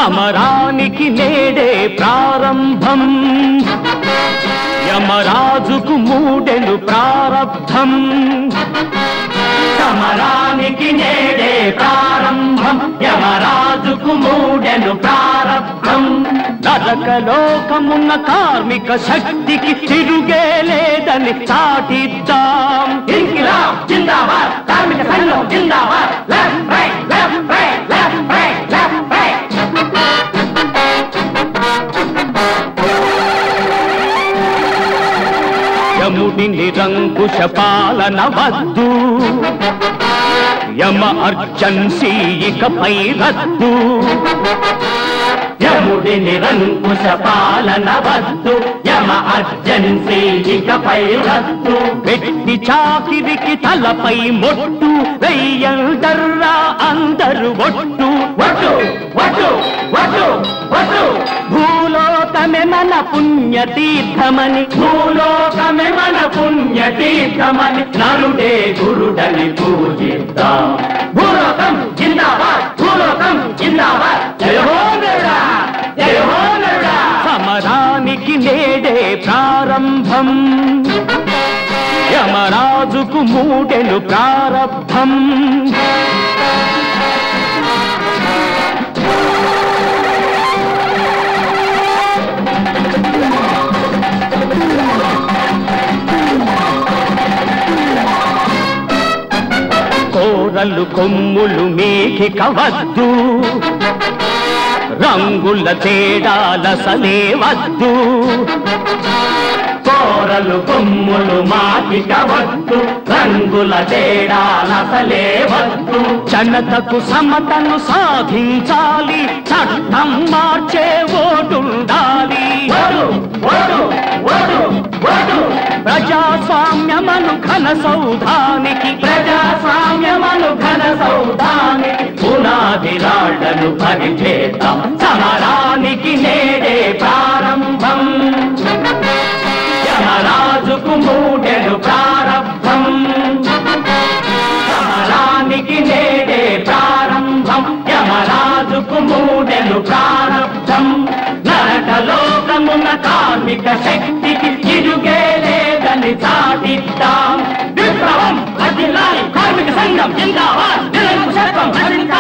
సమరానికి నేడే ప్రారంభం యమరాజుకు మూడెను ప్రారబ్ధం సమరానికి నేడే ప్రారంభం యమరాజుకు మూడెను ప్రారబ్ధం నరకలోకమున్న కార్మిక శక్తికి తిరుగే లేదని చాటిద్దాం ఇంకిలాబ్ జిందాబాద్ కార్మిక సంఘం జిందాబాద్ left right left right left right left right యముడి నిరంకుశ పాలన వద్దు యమ అర్జన్సీ ఇకపై రద్దు యముడి నిరంకుశ పాలన వద్దు యమ అర్జన్సీ ఇకపై రద్దు వెట్టి చాకిరికి తలపై మొట్టు వెయ్యందర్రా అందరు ఒట్టు ఒట్టు ఒట్టు ఒట్టు ఒట్టు భూలోకమే మన పుణ్యతీర్థమని భూలోకమే మన పుణ్యతీర్థమని నరుడే గురుడని పూజిద్దాం భూలోకం జిందాబాద్ భూలోకం జిందాబాద్ జయ హో నరుడా జయ హో నరుడా సమరానికి నేడే ప్రారంభం యమరాజుకు మూడెను ప్రారబ్ధం కోరలు కొమ్ములు మీకి కవద్దు రంగుల తేడాల సలే వద్దు కోరలు కొమ్ములు మాకి కవద్దు రంగుల తేడాల సలే వద్దు జనతకు సమతను సాధించాలి చట్టం మార్చే ఓటుండాలి ఓటు ఓటు ఓటు ఓటు ప్రజాస్వామ్యమను ఘన సౌధానికి ప్రజాస్వామ్యమను ఘన సౌధానికి పునాది రాళ్లను పరిచేద్దాం సమరానికి నేడే ప్రారంభం యమరాజుకు మూడెను ప్రారంభం సమరానికి నేడే ప్రారంభం యమరాజుకు మూడెను ప్రారంభం నరకలోకమున కార్మిక శక్తికి ఇరుగే లేదని చాటిద్దాం విప్లవం అదిలాలి కార్మిక సంఘం జిందాబాద్ నిరంకుశత్వం